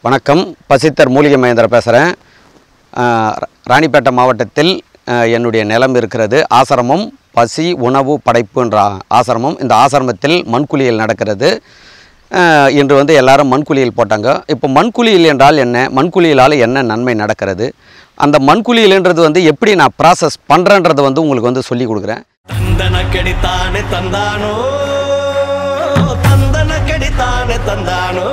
வணக்கம் பசித்தர் மூலிகை மகேந்திர பேசுகிறேன் ராணிப்பேட்டை மாவட்டத்தில் அஹ், என்னுடைய நிலம் இருக்கிறது ஆசிரமம் பசி உணவு படைப்புன்ற ஆசிரமம் இந்த ஆசிரமத்தில் மண்குளியல் நடக்கிறது அஹ், இன்று வந்து எல்லாரும் மண்குளியல் போட்டாங்க இப்போ மண்குளியல் என்றால் என்ன மண்குளியலால் என்ன நன்மை நடக்கிறது அந்த மண்குளியல்ன்றது வந்து எப்படி நான் ப்ராசஸ் பண்ணுறேன்றதை வந்து உங்களுக்கு வந்து சொல்லி கொடுக்குறேன் தந்தன கடித்தானே தந்தானோ தந்தன கடித்தானே தந்தானோ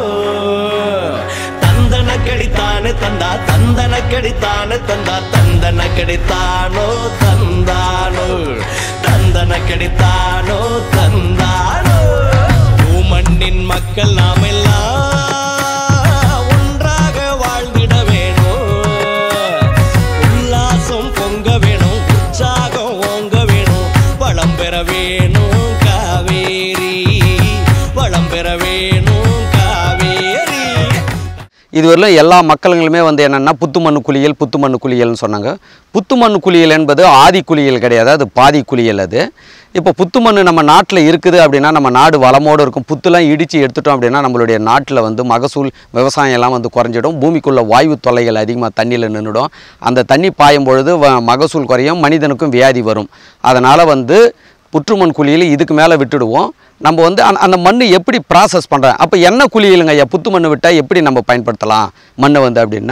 தந்தன கடித்தானே தந்தா தந்தன கடித்தானே தந்தா தந்தன கடித்தானோ தந்தானோ தந்தன கடித்தானோ தந்தானோ பூமண்ணின் மக்கள் நாமெல்லாம் ஒன்றாக வாழ்ந்திட வேணும் உல்லாசம் பொங்க வேணும் உற்சாகம் ஓங்க வேணும் வளம் பெற வேணும் காவேரி வளம் பெற வேணும் காவேரி இதுவரையிலும் எல்லா மக்களுங்களுமே வந்து என்னென்னா புத்துமண்ணு குளியல் புத்துமண்ணு குளியல்னு சொன்னாங்க புத்துமண்ணு குளியல் என்பது ஆதி குளியல் கிடையாது அது பாதி குளியல் அது இப்போ புத்துமண்ணு நம்ம நாட்டில் இருக்குது அப்படின்னா நம்ம நாடு வளமோடு இருக்கும் புத்துலாம் இடித்து எடுத்துட்டோம் அப்படின்னா நம்மளுடைய நாட்டில் வந்து மகசூல் விவசாயம் எல்லாம் வந்து குறைஞ்சிடும் பூமிக்குள்ள வாயு தொல்லைகள் அதிகமாக தண்ணியில் நின்றுடும் அந்த தண்ணி பாயும் பொழுது வ- மகசூல் குறையும் மனிதனுக்கும் வியாதி வரும் அதனால் வந்து புற்றுமண் குழியில் இதுக்கு மேலே விட்டுடுவோம் நம்ம வந்து அந்த அந்த மண் எப்படி ப்ராசஸ் பண்ணுறேன் அப்போ என்ன குழியிலுங்க ஐயா புத்து மண் விட்டால் எப்படி நம்ம பயன்படுத்தலாம் மண்ணை வந்து அப்படின்னா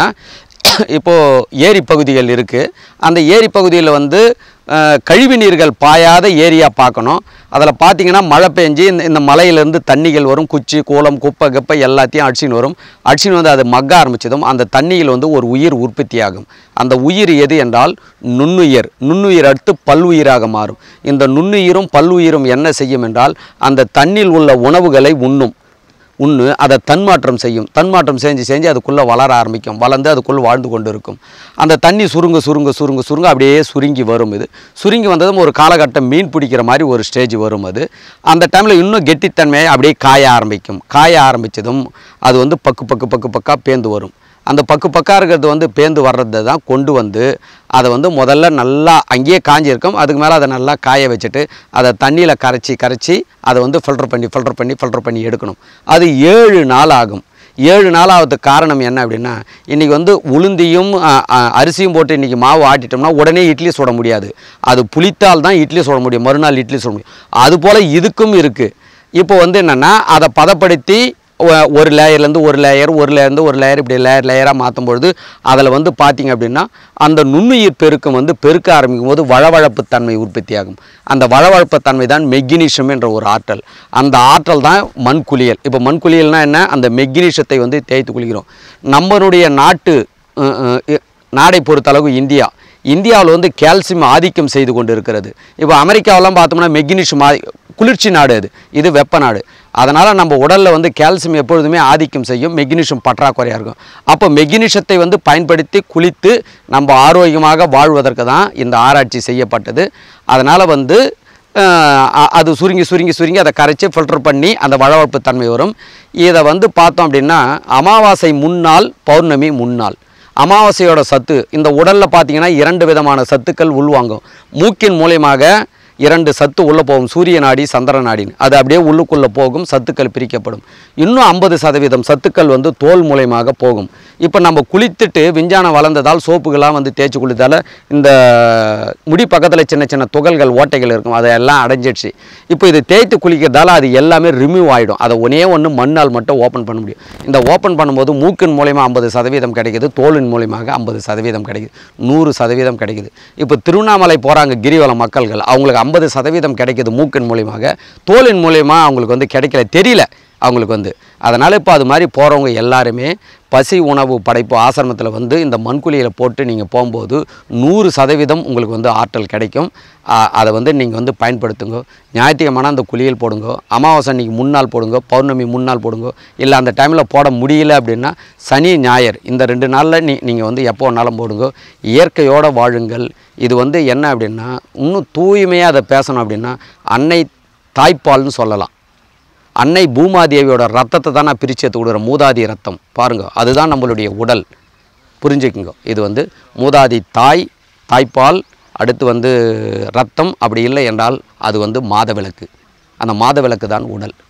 இப்போது ஏரி பகுதிகள் இருக்குது அந்த ஏரி பகுதியில் வந்து அஹ், கழிவு நீர்கள் பாயாத ஏரியா பார்க்கணும் அதில் பார்த்தீங்கன்னா மழை பெஞ்சு இந்த இந்த மலையிலேருந்து தண்ணிகள் வரும் குச்சி கூலம் குப்பை கப்பை எல்லாத்தையும் அடிச்சின்னு வரும் அடிச்சின்னு வந்து அது மக்க ஆரம்பிச்சதும் அந்த தண்ணியில் வந்து ஒரு உயிர் உற்பத்தியாகும் அந்த உயிர் எது என்றால் நுண்ணுயிர் நுண்ணுயிர் அடுத்து பல்லுயிராக மாறும் இந்த நுண்ணுயிரும் பல்லுயிரும் என்ன செய்யும் என்றால் அந்த தண்ணில் உள்ள உணவுகளை உண்ணும் உண்ணு அதை தன்மாற்றம் செய்யும் தன்மாற்றம் செஞ்சு செஞ்சு அதுக்குள்ளே வளர ஆரம்பிக்கும் வளர்ந்து அதுக்குள்ளே வாழ்ந்து கொண்டு இருக்கும் அந்த தண்ணி சுருங்க சுருங்க சுருங்க சுருங்க அப்படியே சுருங்கி வரும் இது சுருங்கி வந்ததும் ஒரு காலகட்டம் மீன் பிடிக்கிற மாதிரி ஒரு ஸ்டேஜ் வரும் அது அந்த டைமில் இன்னும் கெட்டித்தன்மையை அப்படியே காய ஆரம்பிக்கும் காய ஆரம்பித்ததும் அது வந்து பக்கு பக்கு பக்கு பக்கா பேந்து வரும் அந்த பக்கு பக்கா இருக்கிறது வந்து பேந்து வர்றதை தான் கொண்டு வந்து அதை வந்து முதல்ல நல்லா அங்கேயே காஞ்சிருக்கும் அதுக்கு மேலே அதை நல்லா காய வச்சுட்டு அதை தண்ணியில் கரைச்சி கரைச்சி அதை வந்து ஃபில்டர் பண்ணி ஃபில்டர் பண்ணி ஃபில்டர் பண்ணி எடுக்கணும் அது ஏழு நாள் ஆகும் ஏழு நாள் ஆகிறதுக்கு காரணம் என்ன அப்படின்னா இன்றைக்கி வந்து உளுந்தியும் அ, அ, அரிசியும் போட்டு இன்றைக்கி மாவு ஆட்டிட்டோம்னா உடனே இட்லி சுட முடியாது அது புளித்தால் தான் இட்லி சுட முடியும் மறுநாள் இட்லி சுட முடியும் அதுபோல் இதுக்கும் இருக்குது இப்போ வந்து என்னென்னா அதை பதப்படுத்தி ஒ- ஒரு லேயர்லேருந்து ஒரு லேயர் ஒரு லேயர்லேருந்து ஒரு லேயர் இப்படி லேயர் லேயராக மாற்றும் பொழுது அதில் வந்து பார்த்தீங்க அப்படின்னா அந்த நுண்ணுயிர் பெருக்கம் வந்து பெருக்க ஆரம்பிக்கும் போது வளவழப்பு தன்மை உற்பத்தி ஆகும் அந்த வளவழப்பு தன்மை தான் மெக்னீஷியம் என்ற ஒரு ஆற்றல் அந்த ஆற்றல் தான் மண் குளியல் இப்போ மண் குளியல்னா என்ன அந்த மெக்னீஷியத்தை வந்து தேய்த்து குளிக்கிறோம் நம்மளுடைய நாட்டு அஹ், அஹ், இ- நாடை பொறுத்தளவு இந்தியா இந்தியாவில் வந்து கால்சியம் ஆதிக்கம் செய்து கொண்டு இருக்கிறது இப்போ அமெரிக்காவெல்லாம் பார்த்தோம்னா மெக்னீஷியம் ஆதி குளிர்ச்சி நாடு அது இது வெப்ப நாடு அதனால் நம்ம உடலில் வந்து கால்சியம் எப்பொழுதுமே ஆதிக்கம் செய்யும் மெக்னீஷியம் பற்றாக்குறையாக இருக்கும் அப்போ மெக்னீஷியத்தை வந்து பயன்படுத்தி குளித்து நம்ம ஆரோக்கியமாக வாழ்வதற்கு தான் இந்த ஆராய்ச்சி செய்யப்பட்டது அதனால் வந்து அஹ், அ- அது சுருங்கி சுருங்கி சுருங்கி அதை கரைச்சி ஃபில்டர் பண்ணி அந்த வளவழப்பு தன்மை வரும் இதை வந்து பார்த்தோம் அப்படின்னா அமாவாசை முன்னாள் பௌர்ணமி முன்னாள் அமாவாசையோட சத்து இந்த உடலில் பார்த்தீங்கன்னா இரண்டு விதமான சத்துக்கள் உள்வாங்கும் மூக்கின் மூலியமாக இரண்டு சத்து உள்ளே போகும் சூரிய நாடி சந்திர நாடின்னு அது அப்படியே உள்ளுக்குள்ளே போகும் சத்துக்கள் பிரிக்கப்படும் இன்னும் ஐம்பது சதவீதம் சத்துக்கள் வந்து தோல் மூலியமாக போகும் இப்போ நம்ம குளித்துட்டு விஞ்ஞானம் வளர்ந்ததால் சோப்புகள்லாம் வந்து தேய்ச்சி குளித்தால இந்த முடி பக்கத்தில் சின்ன சின்ன துகள்கள் ஓட்டைகள் இருக்கும் அதெல்லாம் அடைஞ்சிடுச்சு இப்போ இது தேய்த்து குளிக்கிறதால அது எல்லாமே ரிமூவ் ஆகிடும் அதை ஒன்றே ஒன்று மண்ணால் மட்டும் ஓப்பன் பண்ண முடியும் இந்த ஓப்பன் பண்ணும்போது மூக்கின் மூலயமா ஐம்பது சதவீதம் கிடைக்குது தோலின் மூலியமாக ஐம்பது சதவீதம் கிடைக்குது நூறு சதவீதம் கிடைக்குது இப்போ திருவண்ணாமலை போகிறாங்க கிரிவலம் மக்கள்கள் அவங்களுக்கு ஐம்பது சதவீதம் கிடைக்குது மூக்கின் மூலியமாக தோலின் மூலியமாக அவங்களுக்கு வந்து கிடைக்கல தெரியல அவங்களுக்கு வந்து அதனால் இப்போ அது மாதிரி போகிறவங்க எல்லாருமே பசி உணவு படைப்பு ஆசிரமத்தில் வந்து இந்த மண்குழியில் போட்டு நீங்கள் போகும்போது நூறு சதவீதம் உங்களுக்கு வந்து ஆற்றல் கிடைக்கும் ஆ- அதை வந்து நீங்கள் வந்து பயன்படுத்துங்க ஞாயிற்றுக்கிழமை அந்த குளியல் போடுங்க அமாவாசை அன்னைக்கு முன்னாள் போடுங்க பௌர்ணமி முன்னாள் போடுங்க இல்லை அந்த டைமில் போட முடியல அப்படின்னா சனி ஞாயிறு இந்த ரெண்டு நாளில் நீ நீங்கள் வந்து எப்போ வேணாலும் போடுங்க இயற்கையோடு வாழுங்கள் இது வந்து என்ன அப்படின்னா இன்னும் தூய்மையாக அதை பேசணும் அப்படின்னா அன்னை தாய்ப்பால்னு சொல்லலாம் அன்னை பூமாதேவியோட ரத்தத்தை தான் நான் பிரித்து எடுத்து கொடுக்குறேன் மூதாதி ரத்தம் பாருங்கள் அதுதான் நம்மளுடைய உடல் புரிஞ்சுக்குங்க இது வந்து மூதாதி தாய் தாய்ப்பால் அடுத்து வந்து ரத்தம் அப்படி இல்லை என்றால் அது வந்து மாதவிளக்கு அந்த மாதவிளக்கு தான் உடல்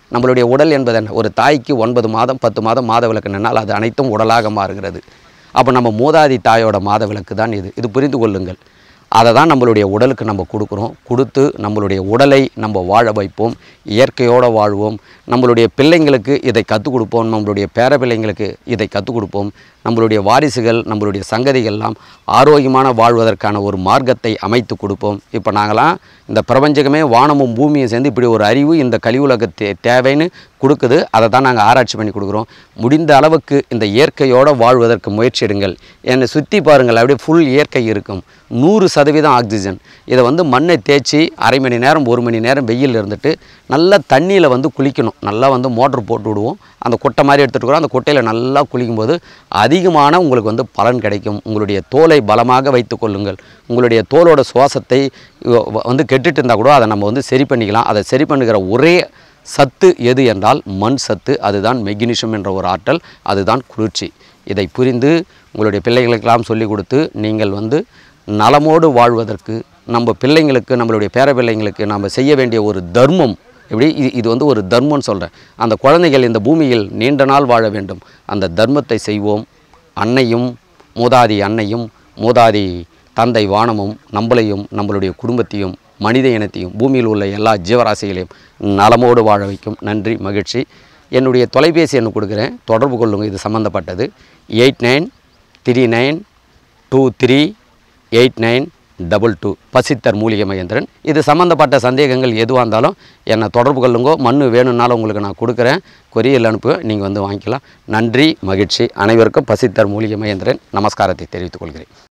நம்மளுடைய உடல் என்பது என்ன ஒரு தாய்க்கு ஒன்பது மாதம் பத்து மாதம் மாத விளக்கு நின்னால் அது அனைத்தும் உடலாக மாறுகிறது அப்போ நம்ம மூதாதி தாயோட மாத விளக்கு தான் இது இது புரிந்து கொள்ளுங்கள் அதை தான் நம்மளுடைய உடலுக்கு நம்ம கொடுக்குறோம் கொடுத்து நம்மளுடைய உடலை நம்ம வாழ வைப்போம் இயற்கையோடு வாழ்வோம் நம்மளுடைய பிள்ளைங்களுக்கு இதை கற்றுக் கொடுப்போம் நம்மளுடைய பேர பிள்ளைங்களுக்கு இதை கற்றுக் கொடுப்போம் நம்மளுடைய வாரிசுகள் நம்மளுடைய சங்கதிகள்லாம் ஆரோக்கியமான வாழ்வதற்கான ஒரு மார்க்கத்தை அமைத்து கொடுப்போம் இப்போ நாங்களாம் இந்த பிரபஞ்சகமே வானமும் பூமியும் சேர்ந்து இப்படி ஒரு அறிவு இந்த கலியுலக தே தேவைன்னு கொடுக்குது அதை தான் நாங்கள் ஆராய்ச்சி பண்ணி கொடுக்குறோம் முடிந்த அளவுக்கு இந்த இயற்கையோடு வாழ்வதற்கு முயற்சி எடுங்கள் என்னை சுற்றி பாருங்கள் அப்படியே ஃபுல் இயற்கை இருக்கும் நூறு சதவீதம் ஆக்சிஜன் இதை வந்து மண்ணை தேய்ச்சி அரை மணி நேரம் ஒரு மணி நேரம் வெயில் இருந்துட்டு நல்லா தண்ணியில் வந்து குளிக்கணும் நல்லா வந்து மோட்ரு போட்டு விடுவோம் அந்த கொட்டை மாதிரி எடுத்துகிட்டு கூட அந்த கொட்டையில் நல்லா குளிக்கும்போது அதிகமான உங்களுக்கு வந்து பலன் கிடைக்கும் உங்களுடைய தோலை பலமாக வைத்துக் கொள்ளுங்கள் உங்களுடைய தோலோட சுவாசத்தை வ- வ- வந்து கெட்டுட்டு இருந்தால் கூட அதை நம்ம வந்து சரி பண்ணிக்கலாம் அதை சரி பண்ணுகிற ஒரே சத்து எது என்றால் மண் சத்து அதுதான் மெக்னீஷியம் என்ற ஒரு ஆற்றல் அதுதான் குளிர்ச்சி இதை புரிந்து உங்களுடைய பிள்ளைகளுக்கெல்லாம் சொல்லிக் கொடுத்து நீங்கள் வந்து நலமோடு வாழ்வதற்கு நம்ம பிள்ளைங்களுக்கு நம்மளுடைய பேர பிள்ளைங்களுக்கு நம்ம செய்ய வேண்டிய ஒரு தர்மம் எப்படி இது இது வந்து ஒரு தர்மம்னு சொல்கிறேன் அந்த குழந்தைகள் இந்த பூமியில் நீண்ட நாள் வாழ வேண்டும் அந்த தர்மத்தை செய்வோம் அன்னையும் மூதாதி அன்னையும் மூதாதி தந்தை வானமும் நம்மளையும் நம்மளுடைய குடும்பத்தையும் மனித இனத்தையும் பூமியில் உள்ள எல்லா ஜீவராசிகளையும் நலமோடு வாழ வைக்கும் நன்றி மகிழ்ச்சி என்னுடைய தொலைபேசி எண்ணு கொடுக்குறேன் தொடர்பு கொள்ளுங்கள் இது சம்மந்தப்பட்டது eight nine three nine two three eight nine double two பசித்தர் மூலிகை மகேந்திரன் இது சம்மந்தப்பட்ட சந்தேகங்கள் எதுவாக இருந்தாலும் என்னை தொடர்பு கொள்ளுங்கோ மண் வேணும்னாலும் உங்களுக்கு நான் கொடுக்குறேன் கொரியல் அனுப்புவேன் நீங்கள் வந்து வாங்கிக்கலாம் நன்றி மகிழ்ச்சி அனைவருக்கும் பசித்தர் மூலிகை மகேந்திரன் நமஸ்காரத்தை தெரிவித்துக் கொள்கிறேன்